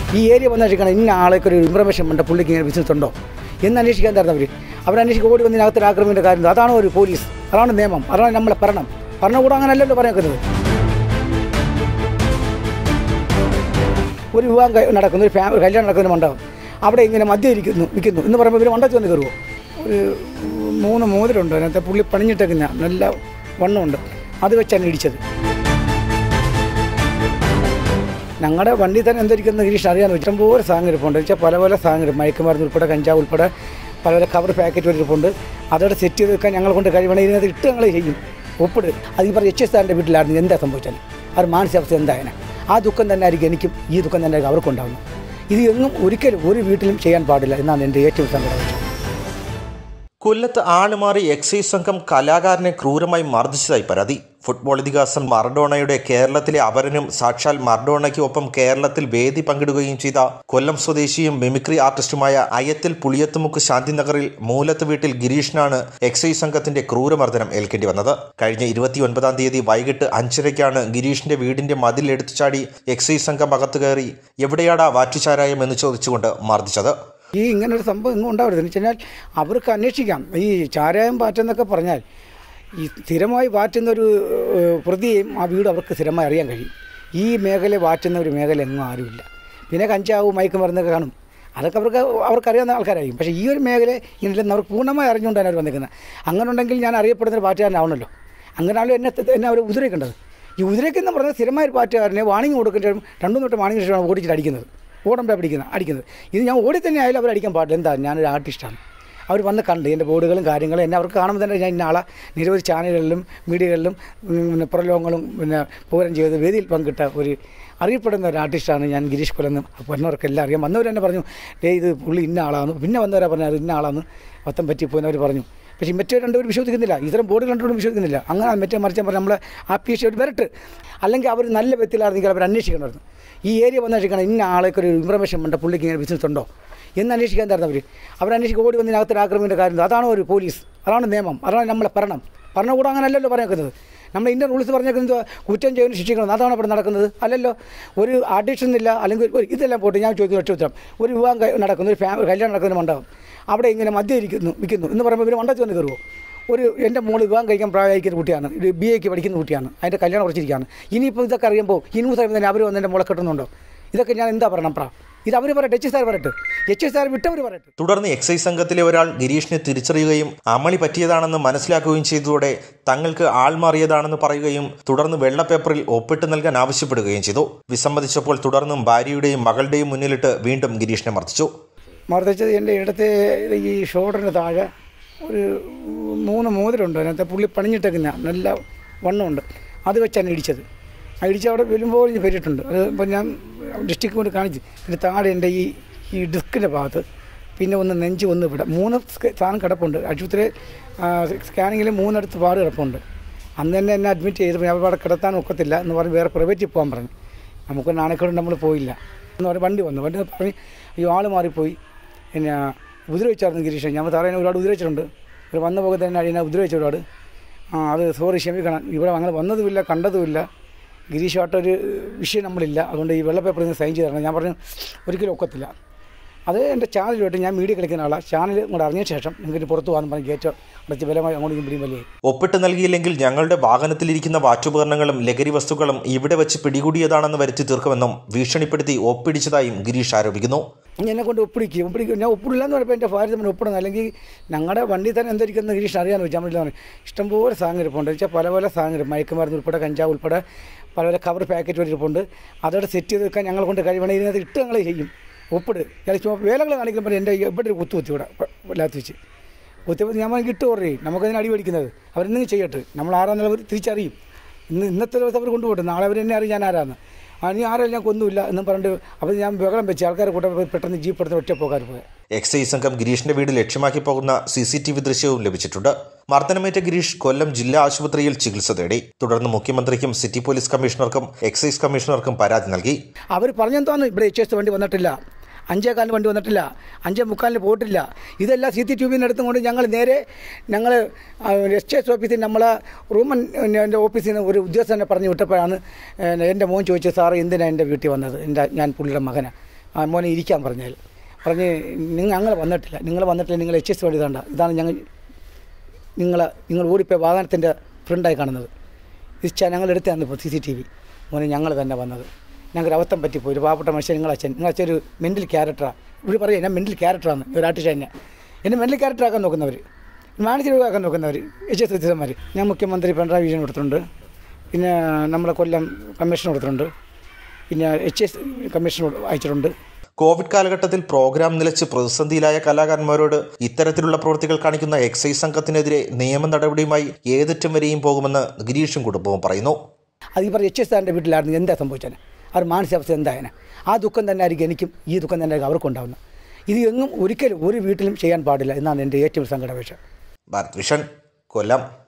ഈ ഏരിയ വന്ന് അന്വേഷിക്കണം ഇന്ന ആളേക്ക് ഒരു ഇൻഫർമേഷൻ ഉണ്ട് പുള്ളിക്ക് ഇങ്ങനെ ബിസിനസ് ഉണ്ടോ എന്ന് അന്വേഷിക്കാൻ തരുന്ന അവർ അവർ അന്വേഷിക്കുക ഓടി വന്നതിനകത്ത് ആക്രമിക്കേണ്ട കാര്യം അതാണ് ഒരു പോലീസ് അതാണ് നിയമം അതാണ് നമ്മളെ ഭരണം ഭരണകൂടം അങ്ങനെയല്ലല്ലോ പറയുന്നത് ഒരു വിവാഹം കഴി- നടക്കുന്നു ഒരു ഫാമിലി കല്യാണം നടക്കുന്ന മണ്ഡപം അവിടെ ഇങ്ങനെ മദ്യം ഇരിക്കുന്നു വിൽക്കുന്നു എന്ന് പറയുമ്പോൾ ഇവർ മണ്ടത്തിൽ വന്ന് കയറുമോ ഒരു മൂന്ന് മോതിരമുണ്ട് അതിനകത്ത് പുള്ളി പണിഞ്ഞിട്ടേക്കുന്ന നല്ല വണ്ണമുണ്ട് അത് വെച്ചാണ് ഇടിച്ചത് ഞങ്ങളുടെ വണ്ടി തന്നെ എന്തിരിക്കുന്ന ഗിരീഷ് അറിയാൻ ഇഷ്ടംപോലെ സാധനം ഇരിപ്പുണ്ട് വെച്ചാൽ പല പല സാധനം ഇരിപ്പുണ്ട് മയക്കുമരുന്ന് ഉൾപ്പെടെ കഞ്ചാവ് ഉൾപ്പെടെ പല പല കവർ പാക്കറ്റ് ഇരിപ്പുണ്ട് അതോടെ സെറ്റ് ചെയ്ത് വെക്കാൻ ഞങ്ങളെ കൊണ്ട് കഴിയണം ഇതിനകത്ത് ഇട്ട് ഞങ്ങൾ ചെയ്യും ഒപ്പിട് അത് ഈ പറഞ്ഞ എച്ച് എസ് സാറിൻ്റെ വീട്ടിലായിരുന്നു എന്താ സംഭവിച്ചാൽ അവർ മാനസികാവസ്ഥ എന്തായനെ ആ ദുഃഖം തന്നെ ആയിരിക്കും എനിക്കും ഈ ദുഃഖം തന്നെ ആയിരിക്കും അവർക്കുണ്ടാകുന്നത് ഇത് എങ്ങും ഒരിക്കലും ഒരു വീട്ടിലും ചെയ്യാൻ പാടില്ല എന്നാണ് എൻ്റെ ഏറ്റവും സങ്കടം കൊല്ലത്ത് ആളുമാറി എക്സൈസ് സംഘം കലാകാരനെ ക്രൂരമായി മർദ്ദിച്ചതായി പരാതി ഫുട്ബോൾ ഇതിഹാസം മറഡോണയുടെ കേരളത്തിലെ അപരനും സാക്ഷാൽ മറഡോണയ്ക്ക് ഒപ്പം കേരളത്തിൽ വേദി പങ്കിടുകയും ചെയ്ത കൊല്ലം സ്വദേശിയും മിമിക്രി ആർട്ടിസ്റ്റുമായ അയത്തിൽ പുളിയത്തുമുക്ക് ശാന്തിനഗറിൽ മൂലത്ത് വീട്ടിൽ ഗിരീഷിനാണ് എക്സൈസ് സംഘത്തിന്റെ ക്രൂരമർദ്ദനം ഏൽക്കേണ്ടി വന്നത് കഴിഞ്ഞ ഇരുപത്തിയൊൻപതാം തീയതി വൈകിട്ട് അഞ്ചരയ്ക്കാണ് ഗിരീഷിന്റെ വീടിന്റെ മതിൽ എടുത്തു ചാടി എക്സൈസ് സംഘം അകത്തു കയറി എവിടെയാടാ വാറ്റുചാരായം എന്ന് ചോദിച്ചുകൊണ്ട് മർദ്ദിച്ചത് ഈ ഇങ്ങനെ ഒരു സംഭവം ഇങ്ങ് ഉണ്ടാവരുത് എന്ന് വെച്ച് കഴിഞ്ഞാൽ അവർക്ക് അന്വേഷിക്കാം ഈ ചാരായം പാറ്റെന്നൊക്കെ പറഞ്ഞാൽ ഈ സ്ഥിരമായി വാറ്റുന്ന ഒരു ഏഹ്, പ്രതിയെയും ആ വീട് അവർക്ക് സ്ഥിരമായി അറിയാൻ കഴിയും ഈ മേഖല വാറ്റുന്ന ഒരു മേഖല എങ്ങും ആരുമില്ല പിന്നെ കഞ്ചാവ് മയക്കുമരുന്നൊക്കെ കാണും അതൊക്കെ അവർക്ക് അവർക്കറിയാവുന്ന ആൾക്കാരായിരിക്കും പക്ഷേ ഈ ഒരു മേഖല ഇല്ലെന്ന് അവർക്ക് പൂർണ്ണമായി അറിഞ്ഞുകൊണ്ടാണ് അവർ വന്നിരിക്കുന്നത് അങ്ങനെ ഉണ്ടെങ്കിൽ ഞാൻ അറിയപ്പെടുന്ന ഒരു പാറ്റുകാരനാവണമല്ലോ അങ്ങനെയാണല്ലോ എന്നെ എന്നെ അവർ ഉതിരേക്കേണ്ടത് ഈ ഉതിരയ്ക്കെന്ന് പറഞ്ഞാൽ സ്ഥിരമായ ഒരു പാറ്റുകാരനെ വാണിംഗ് കൊടുക്കേണ്ട രണ്ടു തൊട്ട് വാണിംഗ് ശേഷമാണ് ഓടിച്ചിട്ട് അടിക്കുന്നത് ഓടുമ്പോൾ പിടിക്കുന്നത് അടിക്കുന്നത് ഇത് ഞാൻ ഓടി തന്നെ ആയാലും അവർ അടിക്കാൻ പാടില്ല എന്താ ഞാനൊരു ആർട്ടിസ്റ്റാണ് അവർ വന്ന് കണ്ട് എൻ്റെ ബോർഡുകളും കാര്യങ്ങളും എന്നെ അവർക്ക് കാണുമ്പോൾ തന്നെ ഞാൻ ഇന്ന ആളെ നിരവധി ചാനലുകളിലും മീഡിയകളിലും ഉം, പിന്നെ പുറലോകങ്ങളും പിന്നെ പൂരം ചെയ്ത് വേദിയിൽ പങ്കിട്ട ഒരു അറിയപ്പെടുന്ന ഒരു ആർട്ടിസ്റ്റാണ് ഞാൻ ഗിരീഷ് കൊലെന്ന് വന്നവർക്കെല്ലാം അറിയാം വന്നവർ തന്നെ പറഞ്ഞു ഡേ ഇത് പുള്ളി ഇന്ന ആളാണ് പിന്നെ വന്നവരാ പറഞ്ഞു അത് ഇന്ന ആളാണ് വത്തം പറ്റിപ്പോയെന്നവർ പറഞ്ഞു പക്ഷേ മറ്റേ രണ്ടുപേരും വിശ്വസിക്കുന്നില്ല ഇത്തരം ബോർഡ് രണ്ടുപേരും വിശ്വസിക്കുന്നില്ല അങ്ങനെ മറ്റേ മറിച്ചാൽ പറഞ്ഞാൽ നമ്മളെ ആപ്ലിക്കേഷൻ ഒരു വരട്ട് അല്ലെങ്കിൽ അവർ നല്ല വ്യക്തിയിലായിരുന്നെങ്കിൽ അവർ അന്വേഷിക്കണമായിരുന്നു ഈ ഏരിയ വന്ന് അന്വേഷിക്കണം ഇന്ന ആളേക്ക് ഒരു ഇൻഫർമേഷൻ ഉണ്ട് പുള്ളിക്ക് ഇങ്ങനെ ബിസിനസ് ഉണ്ടോ എന്ന് അന്വേഷിക്കാൻ തരുന്ന അവർ അവർ അന്വേഷിക്കുക ഓടി വന്നതിനകത്ത് ആക്രമിക്കേണ്ട കാര്യം അതാണ് ഒരു പോലീസ് അതാണ് നിയമം അതാണ് നമ്മളെ ഭരണം ഭരണകൂടം അങ്ങനെയല്ലല്ലോ പറഞ്ഞേക്കുന്നത് നമ്മൾ ഇന്ത്യൻ റൂൾസ് പറഞ്ഞേക്കുന്നത് കുറ്റം ചെയ്യുന്ന ശിക്ഷിക്കണം അതാണ് ഇവിടെ നടക്കുന്നത് അല്ലല്ലോ ഒരു ആർട്ടിസ്റ്റ് എന്നില്ല അല്ലെങ്കിൽ ഒരു ഇതെല്ലാം പോട്ടെ ഞാൻ ചോദിക്കുന്ന ഒറ്റ ഉത്തരം ഒരു വിവാഹം കഴി- നടക്കുന്നു ഒരു ഫാമിലി കല്യാണം നടക്കുന്ന മണ്ഡപം അവിടെ ഇങ്ങനെ മദ്യം ഇരിക്കുന്നു വിൽക്കുന്നു എന്ന് പറയുമ്പോൾ ഇവർ മണ്ടത്തിൽ വന്ന് കയറുമോ ഒരു എൻ്റെ മോള് വിവാഹം കഴിക്കാൻ പ്രായമായിരിക്കുന്ന കുട്ടിയാണ് ഇത് ബി എക്ക് പഠിക്കുന്ന കുട്ടിയാണ് അതിൻ്റെ കല്യാണം കുറച്ചിരിക്കുകയാണ് ഇനിയിപ്പോൾ ഇതൊക്കെ അറിയുമ്പോൾ ഈ ന്യൂസ് അറിയുമ്പോൾ തന്നെ അവർ വന്ന് എൻ്റെ മോളെ കെട്ടുന്നുണ്ടോ ഇതൊക്കെ ഞാൻ എന്താ പറയണം പ്രാ ഇത് അവർ പറയട്ടെ എച്ച് സാർ പറയട്ടെ എച്ച് സാർ വിട്ടവർ പറയട്ടെ തുടർന്ന് എക്സൈസ് സംഘത്തിലെ ഒരാൾ ഗിരീഷിനെ തിരിച്ചറിയുകയും അമളി പറ്റിയതാണെന്ന് മനസ്സിലാക്കുകയും ചെയ്തതോടെ തങ്ങൾക്ക് ആൾ മാറിയതാണെന്ന് പറയുകയും തുടർന്ന് വെള്ള പേപ്പറിൽ ഒപ്പിട്ട് നൽകാൻ ആവശ്യപ്പെടുകയും ചെയ്തു വിസമ്മതിച്ചപ്പോൾ തുടർന്നും ഭാര്യയുടെയും മകളുടെയും മുന്നിലിട്ട് വീണ്ടും ഗിരീഷിനെ മർദ്ദിച്ചു മർദ്ദിച്ചത് എൻ്റെ ഇടത്തെ ഈ ഷോൾഡറിന് താഴെ ഒരു മൂന്ന് മോതിരമുണ്ട് അതിനകത്ത് പുള്ളി പണിഞ്ഞിട്ടേക്കുന്ന നല്ല വണ്ണമുണ്ട് അത് വെച്ചാണ് ഇടിച്ചത് ആ ഇടിച്ച് അവിടെ വരുമ്പോൾ ഇത് പെരിട്ടുണ്ട് അത് ഇപ്പം ഞാൻ ഡിസ്ട്രിക്ട് കൊണ്ട് കാണിച്ച് പിന്നെ താഴെ എൻ്റെ ഈ ഈ ഡിസ്കിൻ്റെ ഭാഗത്ത് പിന്നെ ഒന്ന് നെഞ്ച് ഒന്ന് ഇവിടെ മൂന്ന് സ്ക- സാധനം കിടപ്പുണ്ട് ആശുപത്രി സ്കാനിങ്ങിൽ മൂന്നിടത്ത് പാട് കിടപ്പുണ്ട് അന്ന് തന്നെ എന്നെ അഡ്മിറ്റ് ചെയ്ത് ഞാൻ അവിടെ കിടത്താൻ ഒക്കത്തില്ല എന്ന് പറഞ്ഞ് വേറെ പ്രൈവറ്റിൽ പോകാൻ പറഞ്ഞു നമുക്ക് നാണക്കേട് നമ്മൾ പോയില്ല എന്ന് പറഞ്ഞ് വണ്ടി വന്നു വണ്ടി പറഞ്ഞ് അയ്യോ ആൾ മാറിപ്പോയി പിന്നെ ഉപദ്രവിച്ചായിരുന്നു ഗിരീഷൻ ഞാൻ സാറേ എന്നെ ഒരുപാട് ഉപദ്രവിച്ചിട്ടുണ്ട് ഇവർ വന്ന പോകെ തന്നെ അടിയനെ ഉപദ്രവിച്ച ഒരുപാട് ആ അത് സോറി ക്ഷമിക്കണം ഇവിടെ അങ്ങനെ വന്നതുമില്ല കണ്ടതുമില്ല ഗിരീഷുമായിട്ടൊരു വിഷയം നമ്മളില്ല അതുകൊണ്ട് ഈ വെള്ള പേപ്പറിൽ നിന്ന് സൈൻ ചെയ്ത് തരണം ഞാൻ പറഞ്ഞു ഒരിക്കലും ഒക്കത്തില്ല അത് എൻ്റെ ചാനലുമായിട്ട് ഞാൻ മീഡിയ കളിക്കുന്ന ആളാണ് ചാനൽ ഇങ്ങോട്ട് അറിഞ്ഞ ശേഷം നിങ്ങൾക്ക് പുറത്ത് പോകാമെന്ന് പറഞ്ഞ് ഗേറ്റ് അടച്ച് ബലമായി അങ്ങോട്ടും ഇങ്ങോട്ടും വലിയ ഒപ്പിട്ട് നൽകിയില്ലെങ്കിൽ ഞങ്ങളുടെ വാഹനത്തിലിരിക്കുന്ന വാറ്റുപകരണങ്ങളും ലഹരി വസ്തുക്കളും ഇവിടെ വെച്ച് പിടികൂടിയതാണെന്ന് വരുത്തി തീർക്കുമെന്നും ഭീഷണിപ്പെടുത്തി ഒപ്പിടിച്ചതായും ഗിരീഷ് ആരോപിക്കുന്നു എന്നെ കൊണ്ട് ഒപ്പിടിക്കും ഒപ്പിടിക്കും ഞാൻ ഒപ്പിടില്ല എന്ന് പറയുമ്പോൾ എൻ്റെ ഭാര്യ തമ്മിൽ ഒപ്പിടണം അല്ലെങ്കിൽ ഞങ്ങളുടെ വണ്ടി തന്നെ എന്തായിരിക്കുന്ന ഗിരീഷ് അറിയാമെന്ന് വെച്ചാൽ നമ്മളില്ല പറഞ്ഞു ഇഷ്ടംപോലെ സാധനം ഇരിപ്പുണ്ട് വെച്ചാൽ പല പല സാധനം ഇരിപ്പ്. മയക്കുമരുന്ന് ഉൾപ്പെടെ കഞ്ചാവ് ഉൾപ്പെടെ പല പല കവർ പാക്കറ്റ് വരെ ഇരിപ്പുണ്ട് അതോടെ സെറ്റ് ചെയ്ത് വെക്കാൻ ഞങ്ങളെ കൊണ്ട് കഴിയണം ഇതിനകത്ത് ഇട്ട് ഞങ്ങൾ ചെയ്യും ഒപ്പിട് ഞാൻ ചുമ്മാ വേലകൾ കാണിക്കുമ്പോൾ എൻ്റെ ഇവിടെ ഒരു കുത്തു കുത്തി ഇവിടെ വല്ലാത്ത വെച്ച് കുത്തിയപ്പോൾ ഞാൻ പറഞ്ഞു ഇട്ട് ഓർഡർ ചെയ്യും നമുക്കതിന് അടി മേടിക്കുന്നത് അവരെന്തെങ്കിലും ചെയ്യട്ടെ നമ്മൾ ആരാന്നുള്ളത് തിരിച്ചറിയും ഇന്ന് ഇന്നത്തെ ദിവസം അവർ കൊണ്ടുപോട്ടെ നാളെ അവർ എന്നെ അറിയും ഞാൻ ആരാന്ന് ആ നീ ആരും ഞാൻ കൊന്നുമില്ല എന്നും പറഞ്ഞിട്ട് അപ്പോൾ ഞാൻ ബഹളം വെച്ച് ആൾക്കാരെ കൂട്ടം പെട്ടെന്ന് ജീപ്പ് എടുത്ത് ഒറ്റ പോകാൻ പോയത് എക്സൈസ് സംഘം ഗിരീഷിന്റെ വീട് ലക്ഷ്യമാക്കി പോകുന്ന സി സി ടി വി ദൃശ്യവും ലഭിച്ചിട്ടുണ്ട് മർദ്ദനമേറ്റ ഗിരീഷ് കൊല്ലം ജില്ലാ ആശുപത്രിയിൽ ചികിത്സ തേടി തുടർന്ന് മുഖ്യമന്ത്രിക്കും സിറ്റി പോലീസ് കമ്മീഷണർക്കും എക്സൈസ് കമ്മീഷണർക്കും പരാതി നൽകി അവർ പറഞ്ഞെന്താന്ന് ഇവിടെ എച്ച് എസ് വണ്ടി വന്നിട്ടില്ല അഞ്ചേ കാലിന് വണ്ടി വന്നിട്ടില്ല അഞ്ചേ മുക്കാലിന് പോയിട്ടില്ല ഇതെല്ലാം സി ടി ടി വിന്ന് എടുത്തുകൊണ്ട് ഞങ്ങൾ നേരെ ഞങ്ങൾ എച്ച് എസ് ഓഫീസിൽ നമ്മളെ റൂമൻ എൻ്റെ ഓഫീസിൽ നിന്ന് ഒരു ഉദ്യോഗസ്ഥനെ പറഞ്ഞു വിട്ടപ്പോഴാണ് ഏഹ്, എൻ്റെ മോൻ ചോദിച്ചത് സാറ് എന്തിനാണ് എൻ്റെ വീട്ടിൽ വന്നത് എൻ്റെ ഞാൻ പുള്ളിയുടെ മകനാണ് ആ മോനെ ഇരിക്കാൻ പറഞ്ഞാൽ പറഞ്ഞ് നിങ്ങൾ ഞങ്ങൾ വന്നിട്ടില്ല നിങ്ങൾ വന്നിട്ടില്ല നിങ്ങൾ എച്ച് എസ് വേണ്ടി ഇതാണ്ട ഇതാണ് ഞങ്ങൾ നിങ്ങൾ നിങ്ങൾ ഓടിപ്പോയ വാഹനത്തിൻ്റെ ഫ്രണ്ടായി കാണുന്നത് ഇത് ഞങ്ങൾ എടുത്താണ് ഇപ്പോൾ സി സി ടി വി മോനെ ഞങ്ങൾ തന്നെ വന്നത് ഞങ്ങൾക്ക് അബദ്ധം പറ്റിപ്പോയി ഒരു പാവപ്പെട്ട മനുഷ്യൻ നിങ്ങളച്ഛൻ നിങ്ങളച്ഛൻ ഒരു മെൻ്റൽ ക്യാരക്ടറാണ് ഇവർ പറയും ഞാൻ മെൻ്റൽ ക്യാരക്ടറാണ് ഒരു ആർട്ടിസ്റ്റ് തന്നെ എന്നെ മെൻ്റൽ ക്യാരക്ടറാക്കാൻ നോക്കുന്നവർ മാനസിക രോഗമാക്കാൻ നോക്കുന്നവർ എച്ച് എസ് ഉദ്യോഗന്മാർ ഞാൻ മുഖ്യമന്ത്രി പിണറായി വിജയൻ കൊടുത്തിട്ടുണ്ട് പിന്നെ നമ്മുടെ കൊല്ലം കമ്മീഷൻ കൊടുത്തിട്ടുണ്ട് പിന്നെ എച്ച് എസ് കമ്മീഷൻ അയച്ചിട്ടുണ്ട് കോവിഡ് കാലഘട്ടത്തിൽ പ്രോഗ്രാം നിലച്ച് പ്രതിസന്ധിയിലായ കലാകാരന്മാരോട് ഇത്തരത്തിലുള്ള പ്രവൃത്തികൾ കാണിക്കുന്ന എക്സൈസ് സംഘത്തിനെതിരെ നിയമ നടപടിയുമായി ഏതറ്റം വരെയും പോകുമെന്ന് ഗിരീഷും കുടുംബവും പറയുന്നു അത് ഈ പറഞ്ഞ എച്ച് എസ് സാറിൻ്റെ വീട്ടിലായിരുന്നു എന്താ സംഭവിച്ചത് അവർ മാനസികാവസ്ഥ എന്തായനെ ആ ദുഃഖം തന്നെ ആയിരിക്കും എനിക്കും ഈ ദുഃഖം തന്നെ ആയിരിക്കും അവർക്കും ഉണ്ടാകുന്നത് ഇത് എങ്ങും ഒരിക്കലും ഒരു വീട്ടിലും ചെയ്യാൻ പാടില്ല എന്നാണ് എൻ്റെ ഏറ്റവും സങ്കടപേക്ഷ ഭാരത് വിഷൻ കൊല്ലം